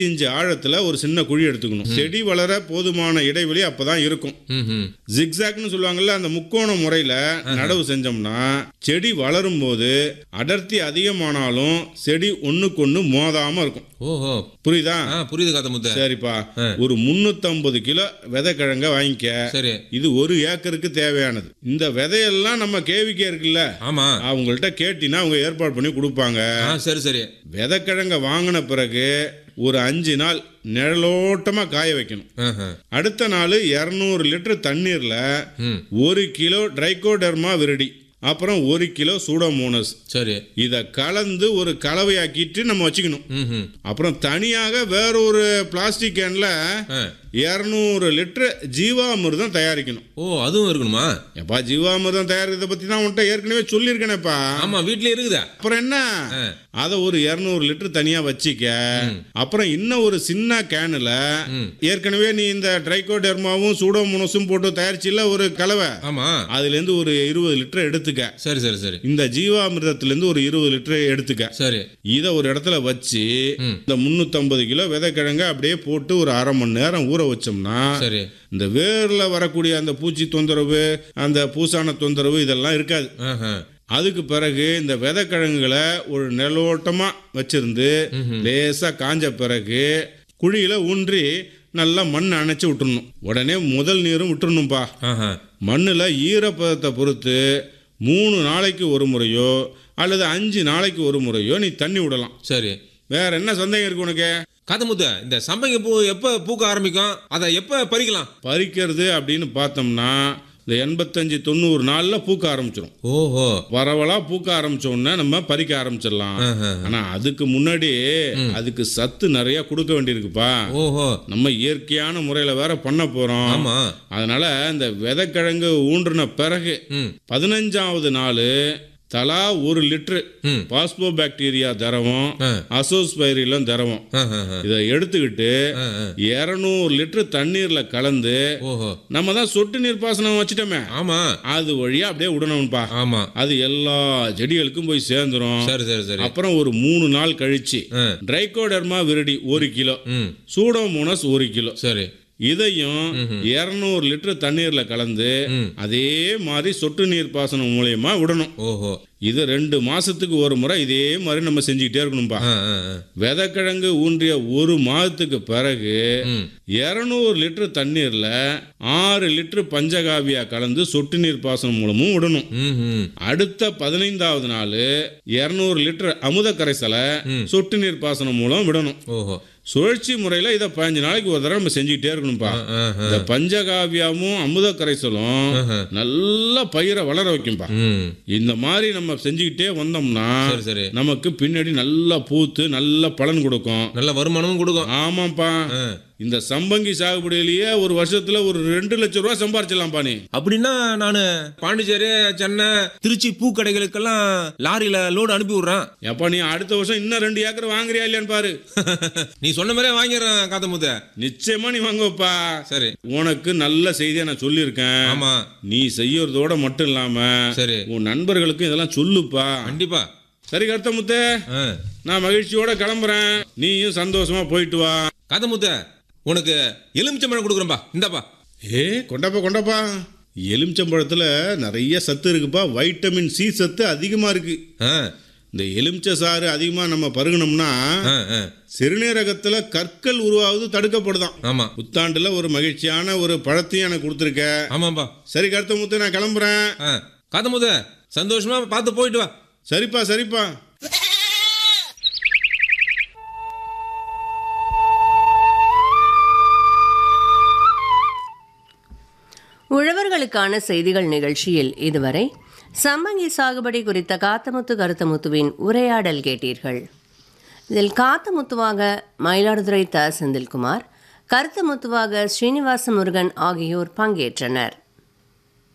Inch ஆழத்துல ஒரு சின்ன குழி எடுத்துக்கணும் செடி வளர போதுமான இடைவெளி அப்பதான் இருக்கும் ம் ம் ஜிக்ஸாக்னு சொல்லுவாங்கல்ல அந்த முக்கோண முறையில நடவு செஞ்சோம்னா செடி வளரும் போது அடர்த்தி அதிகமானாலும் செடி ஒண்ணுக்கு ஒண்ணு மோதாம இருக்கும் ஓஹோ புரியுதா ஆ புரியுது காத்த முத்த சரிப்பா ஒரு 350 கிலோ விதை கிழங்க வாங்கிக்க சரி இது ஒரு ஏக்கருக்கு தேவையானது இந்த விதையெல்லாம் நம்ம கேவிக்கே இருக்குல்ல ஆமா அவங்கள்ட்ட கேட்டினா அவங்க ஏற்பாடு பண்ணி கொடுப்பாங்க ஆ சரி சரி விதைக்கிழங்க வாங்கின பிறகு ஒரு அஞ்சு நாள் நிழலோட்டமா காய வைக்கணும் ஆஹா. அடுத்த நாள் இரநூறு லிட்டர் தண்ணீர்ல ம் ஒரு கிலோ ட்ரைகோடர்மா விரடி அப்புறம் ஒரு கிலோ சூடோமோனஸ் சரி இதை கலந்து ஒரு கலவையாக்கிட்டு நம்ம வச்சுக்கணும் ம் ம் அப்புறம் தனியாக வேறொரு பிளாஸ்டிக் கேன்ல ஆ. இரநூறு லிட்டர் ஜீவாமிர்தம் தயாரிக்கணும் ஓ அதுவும் இருக்கணுமா எப்பா ஜீவாமிர்தம் தயாரிக்கிறத பத்தி தான் உன்கிட்ட ஏற்கனவே சொல்லியிருக்கேனேப்பா ஆமா வீட்லயே இருக்குதா அப்புறம் என்ன அதை ஒரு இரநூறு லிட்டர் தனியா வச்சிக்க அப்புறம் இன்னும் ஒரு சின்ன கேனுல ஏற்கனவே நீ இந்த ட்ரைகோடெர்மாவும் சூடோமோனஸும் போட்டு தயாரிச்சில்ல ஒரு கலவை ஆமா அதுல இருந்து ஒரு இருபது லிட்டர் எடுத்துக்க சரி சரி சரி இந்த ஜீவாமிர்தத்துல இருந்து ஒரு இருபது லிட்டர் எடுத்துக்க சரி இதை ஒரு இடத்துல வச்சு ம். இந்த 350 கிலோ விதைக்கிழங்க அப்படியே போட்டு ஒரு அரை மணி நேரம் ஊற வச்சோம்னா சரி இந்த வேர்ல வரக்கூடிய அந்த பூச்சி தொந்தரவு அந்த பூசான தொந்தரவு இதெல்லாம் இருக்காது ஆஹா. அதுக்கு பிறகு இந்த விதைக்கிழங்குகளை ஒரு நிலோட்டமா வச்சிருந்து லேசா காஞ்ச பிறகு குழியில ஊன்றி நல்லா மண் அணைச்சு விட்டுறணும் உடனே முதல் நீரும் விட்டுறணும்பா ஆஹா. மண்ணில் ஈரப்பதத்தை பொறுத்து மூணு நாளைக்கு ஒரு முறையோ அல்லது அஞ்சு நாளைக்கு ஒரு முறையோ நீ தண்ணி விடலாம் சரி வேற என்ன சந்தேகம் இருக்கு உனக்கு காத்த முத்த இந்த சம்பங்கி பூ எப்ப பூக்க ஆரம்பிக்கும் அதை எப்ப பறிக்கலாம் பறிக்கிறது அப்படின்னு பார்த்தோம்னா இந்த எண்பத்தஞ்சு தொண்ணூறு நாளில் பூக்க ஆரம்பிச்சிடும் ஓஹோ பரவலா பூக்க ஆரம்பிச்ச உடனே நம்ம பறிக்க ஆரம்பிச்சிடலாம் ஆஹா. ஆனா அதுக்கு முன்னாடி அதுக்கு சத்து நிறைய கொடுக்க வேண்டியிருக்குப்பா ஓஹோ நம்ம இயற்கையான முறையில வேற பண்ண போறோம் ஆமா அதனால இந்த விதைக்கிழங்கு ஊன்றின பிறகு ம் பதினஞ்சாவது நாள் தலா ஒரு லிட்டரு ம் பாஸ்போ பாக்டீரியா தரவும் ஆ. அசோஸ்பைரிலம் தரவும் ஆஹா, ஆஹா. இதை எடுத்துக்கிட்டு ஆ, ஆ. இரநூறு லிட்டர் தண்ணீர்ல கலந்து ஓஹோ நம்ம தான் சொட்டு நீர் பாசனம் வச்சுட்டோமே ஆமா அது வழியா அப்படியே விடணும்ப்பா ஆமா அது எல்லா செடிகளுக்கும் போய் சேர்ந்துரும் சரி சரி சரி அப்புறம் ஒரு மூணு நாள் கழிச்சு ஆ. ட்ரைகோடர்மா விரடி ஒரு கிலோ ம் சூடோமோனஸ் ஒரு கிலோ சரி இதையும் இருநூறு லிட்டர் தண்ணீர்ல கலந்து ம். அதே மாதிரி சொட்டு நீர் பாசனம் மூலியமா விடணும் ஓஹோ இது ரெண்டு மாசத்துக்கு ஒரு முறை இதே மாதிரி நம்ம செஞ்சுக்கிட்டே இருக்கணும்பா ஆ ஆ ஆ. விதைக்கிழங்கு ஊன்றிய ஒரு மாதத்துக்கு பிறகு ம் இரநூறு லிட்டர் தண்ணீர்ல ஆறு லிட்டர் பஞ்சகாவியா கலந்து சொட்டு நீர் பாசனம் மூலமும் விடணும் ம் ம் அடுத்த பதினைந்தாவது நாள் இரநூறு லிட்டர் அமுத கரைசலை சொட்டு நீர் பாசனம் மூலம் விடணும் ஓஹோ சுழற்சி முறையில் இதை பதினஞ்சு நாளைக்கு ஒரு தடவை நம்ம செஞ்சுக்கிட்டே இருக்கணும்ப்பா ஆஹா. இந்த பஞ்சகாவியாவும் அமுத கரைசலும் நல்லா பயிரை வளர வைக்கும்பா ம் இந்த மாதிரி நம்ம செஞ்சுக்கிட்டே வந்தோம்னா சரி சரி நமக்கு பின்னாடி நல்லா பூத்து நல்ல பலன் கொடுக்கும் நல்ல வருமானமும் கொடுக்கும் ஆமாப்பா ஆ. இந்த சம்பங்கி சாகுபடியிலேயே ஒரு வருஷத்துல ஒரு ரெண்டு லட்சம் ரூபா சம்பாரிச்சிடலாம்ப்பா நீ அப்படின்னா நான் பாண்டிச்சேரி சென்னை திருச்சி பூக்கடைகளுக்கெல்லாம் லாரியில லோடு அனுப்பி விடுறேன் எப்பா நீ அடுத்த வருஷம் இன்னும் ரெண்டு ஏக்கர் வாங்குறியா இல்லையான்னு பாரு நீ சொன்ன மாதிரியே வாங்கிடுறேன் காத்த முத்த நிச்சயமா நீ வாங்குவப்பா சரி உனக்கு நல்ல செய்தியை நான் சொல்லியிருக்கேன் ஆமா நீ செய்யறதோட மட்டும் இல்லாம சரி உன் நண்பர்களுக்கும் இதெல்லாம் சொல்லுப்பா கண்டிப்பா சரி கருத்தமுத்து ஆ. நான் மகிழ்ச்சியோட கிளம்புறேன் நீயும் சந்தோஷமா போயிட்டு வா காத்த முத்த உனக்கு எலுமிச்சம்பழம் கொடுக்குறேன்பா இந்தாப்பா ஏ கொண்டாப்பா கொண்டாப்பா எலுமிச்சம்பழத்துல நிறைய சத்து இருக்குப்பா வைட்டமின் சி சத்து அதிகமா இருக்கு ஆ இந்த எலுமிச்சை சாறு அதிகமா நம்ம பருகுனோம்னா ஆ ஆ சிறுநீரகத்துல கற்கள் உருவாவது தடுக்கப்படுதாம் ஆமா புத்தாண்டுல ஒரு மகிழ்ச்சியான ஒரு பழத்தையும் எனக்கு கொடுத்துருக்க ஆமாப்பா சரி கருத்தமுத்து நான் கிளம்புறேன் ஆ காத்த முத்த சந்தோஷமா பார்த்து போயிட்டு வா சரிப்பா சரிப்பா உழவர்களுக்கான செய்திகள் நிகழ்ச்சியில் இதுவரை சம்பங்கி சாகுபடி குறித்த காத்தமுத்து கருத்தமுத்துவின் உரையாடல் கேட்டீர்கள் இதில் காத்தமுத்துவாக மயிலாடுதுறை த செந்தில்குமார் கருத்தமுத்துவாக ஸ்ரீனிவாச முருகன் ஆகியோர் பங்கேற்றனர்